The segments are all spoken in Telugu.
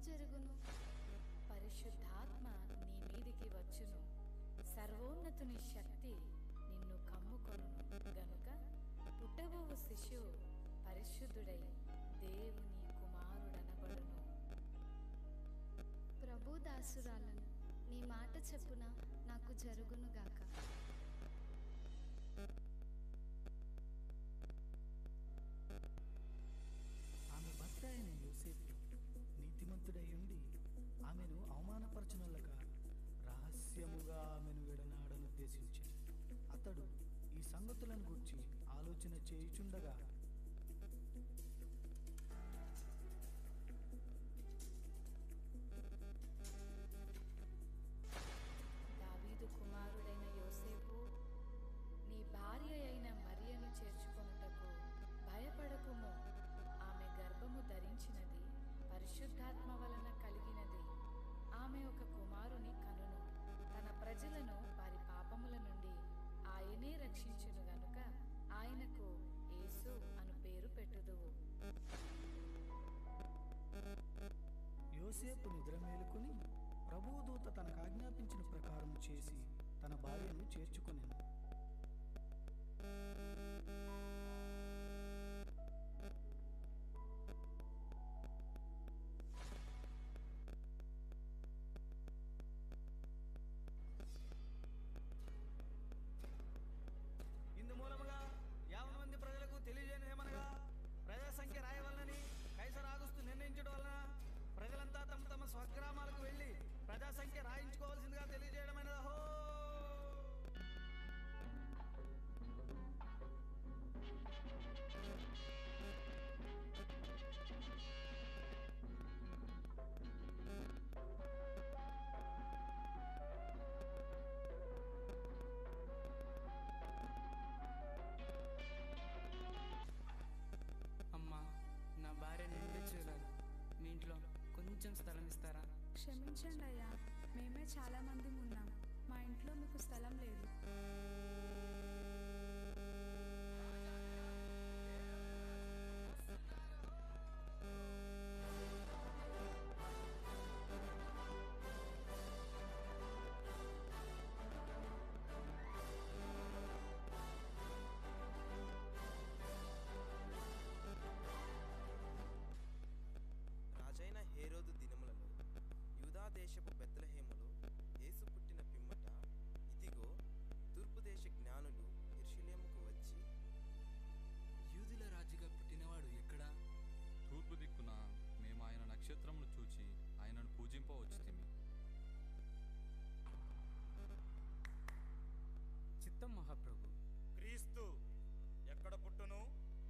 జరుగును పరిశుద్ధాత్మ నీ మీదికి వచ్చును సర్వోన్నతుని శక్తి నిన్ను కమ్ముకొనును గనుక పుట్టబోవు శిశువు పరిశుద్ధుడై దేవుని కుమారుడనబడును ప్రభు దాసురాలను నీ మాట చెప్పున నాకు జరుగునుగాక ఆమె భర్త అయిన యోసేపు నీతిమంతుడై ఉండి ఆమెను అవమానపరచనొల్లక రహస్యముగా ఆమెను విడనాడనుద్దేశించింది అతడు ఈ సంగతులను గురించి ఆలోచన చేయుచుండగా దావీదు కుమారుడైన యోసేపు నీ భార్య అయిన మరియను చేర్చుకొనుటకు భయపడకుము ఆమె గర్భము ధరించినది పరిశుద్ధాత్మ వలన కలిగినది ఆమె ఒక కుమారుని కనును తన ప్రజలను వారి పాపముల నుండి ఆయనే రక్షించును గనుక ఆయనకు యేసు అను పేరు పెట్టుదువు యోసేపు నిద్ర మేలుకుని ప్రభువు దూత తనకు ఆజ్ఞాపించిన ప్రకారం చేసి తన భార్యను చేర్చుకొనెను ఇందు మూలముగా యావన మంది ప్రజలకు తెలియజేయమనగా ప్రజా సంఖ్య రాయవలనని కైసర్ ఆగుస్తూ నిర్ణయించడం వలన ప్రజలంతా తమ తమ స్వగ్రామాలకు వెళ్ళి ప్రజా సంఖ్య రాయించుకోవాల్సిందిగా తెలియజేయడమైనది అహో అమ్మా నా భార్య నిండు చూడాలి మీ ఇంట్లో కొంచెం స్థలం ఇస్తారా క్షమించండి అయ్యా మేమే చాలా మంది ఉన్నాం మా ఇంట్లో మీకు స్థలం లేదు రాజైన హేరోదు దినములలో యూదా దేశపు బెత్లహేములో యేసు పుట్టిన పిమ్మట ఇదిగో తూర్పు దేశ జ్ఞానులు ఎర్షులేముకు వచ్చి యూదుల రాజుగా పుట్టినవాడు ఎక్కడా తూర్పు దిక్కున మేము ఆయన నక్షత్రమును చూచి ఆయనను పూజింపవచ్చుతిమి చిత్తం మహాప్రభు క్రీస్తు ఎక్కడ పుట్టును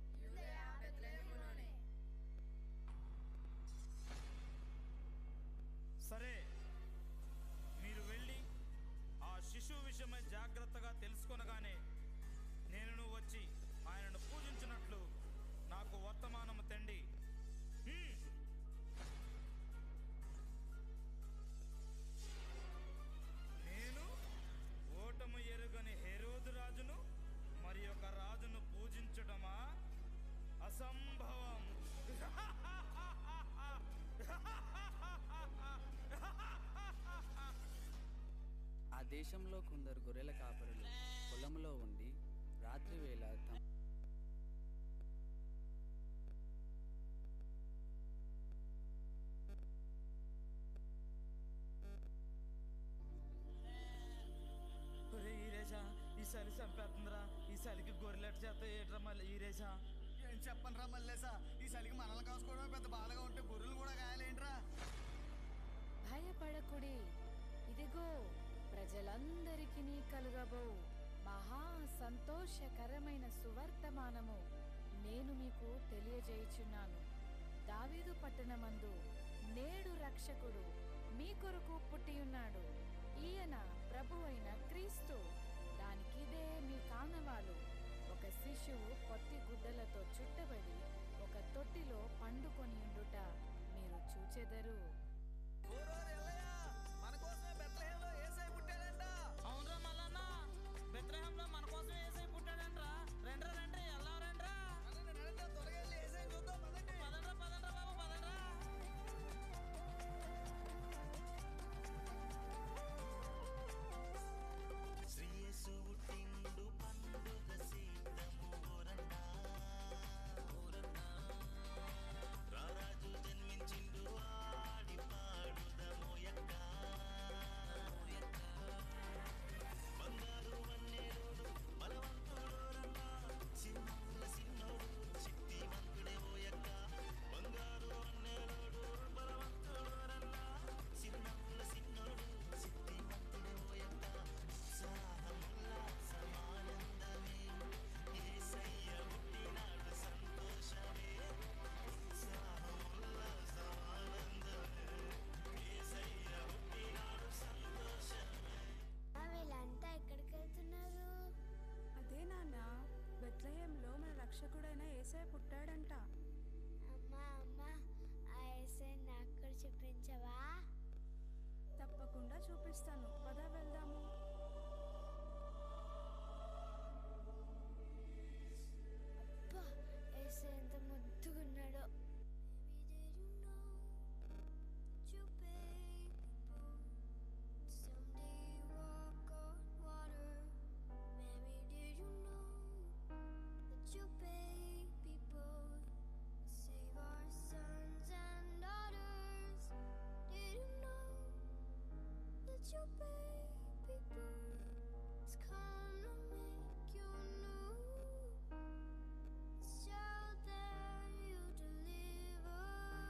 సరే మీరు వెళ్ళి ఆ శిశువు విషయమై జాగ్రత్తగా తెలుసుకొనగానే నేను వచ్చి ఆయనను పూజించినట్లు నాకు వర్తమానము తండి హ్మ్. నేను ఓటము ఎరుగని హెరోదు రాజును మరి ఒక రాజును పూజించడమా అసంభవం ఆ దేశంలో కొందరు గొర్రెల కాపరులు పొలంలో ఉండి రాత్రి వేళ తమ ఈరేషా ఈ చలి చంపేస్తుందిరా ఈ చలికి గొర్రెలెట్ చేత ఏట్రా మళ్ళీ ఈరేషా ఏం చెప్పను రా మల్లేసా ఈ చలికి మనల్ని కాసుకోవడమే పెద్ద బాధగా ఉంటే గొర్రెలు కూడా గాయాలేంట్రా భయపడకుడి ఇదిగో ప్రజలందరికీ కలుగబో మహా సంతోషకరమైన సువర్తమానము నేను మీకు తెలియజేయుచున్నాను దావీదు పట్టణమందు నేడు రక్షకుడు మీ కొరకు పుట్టియున్నాడు ఈయన ప్రభు అయిన క్రీస్తు దానికిదే మీ కానవాలు ఒక శిశువు పొత్తి గుడ్డలతో చుట్టబడి ఒక తొట్టిలో పండుకొని ఉండుట మీరు చూచెదరు మన కోసమే బెత్లహేంలో ఏసై పుట్టాడంట అవునరా మల్లన్న బెత్లహేంలో మన కోసం ఏసై పుట్టాడంట్రా రండ్రా రండ్రి ఎలా రండ్రా త్వరగా వెళ్ళి ఏసై చూద్దాం పదండ్రా పదండ్రా బాబు పదండ్రా రక్షకుడైన ఏసై పుట్టాడంట అమ్మా అమ్మా ఆ ఎస్ఐ నాకు కూడా చూపించవా తప్పకుండా చూపిస్తాను పద వెళ్దాము అబ్బా ఎస్ఐ ఎంత ముద్దుగున్నాడో Your baby boy is gonna make you new. Shout that you deliver,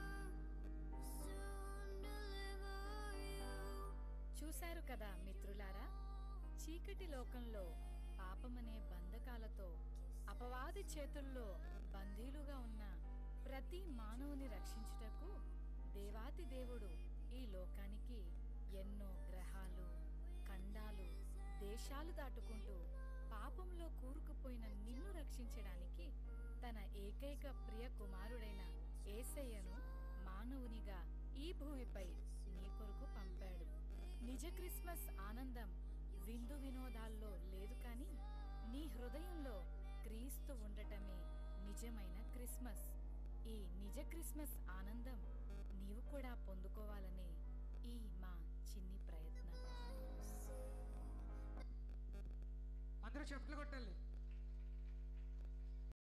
soon deliver you. చూశారు కదా మిత్రులారా చీకటి లోకంలో పాపమనే బంధకాలతో అపవాది చేతుల్లో బందీలుగా ఉన్న ప్రతి మానవుని రక్షించుటకు దేవాతి దేవుడు ఈ లోకానికి ఎన్నో గ్రహాలు ఖండాలు దేశాలు దాటుకుంటూ పాపంలో కూరుకుపోయిన నిన్ను రక్షించడానికి తన ఏకైక ప్రియ కుమారుడైన ఏసయ్యను మానవునిగా ఈ భూమిపై నీ కొరకు పంపాడు నిజ క్రిస్మస్ ఆనందం విందు వినోదాల్లో లేదు కాని నీ హృదయంలో క్రీస్తు ఉండటమే నిజమైన క్రిస్మస్ ఈ నిజ క్రిస్మస్ ఆనందం నీవు కూడా పొందుకోవాలనే ఈ మా చిన్ని ప్రయత్నం అందరూ చెప్పులు కొట్టాలి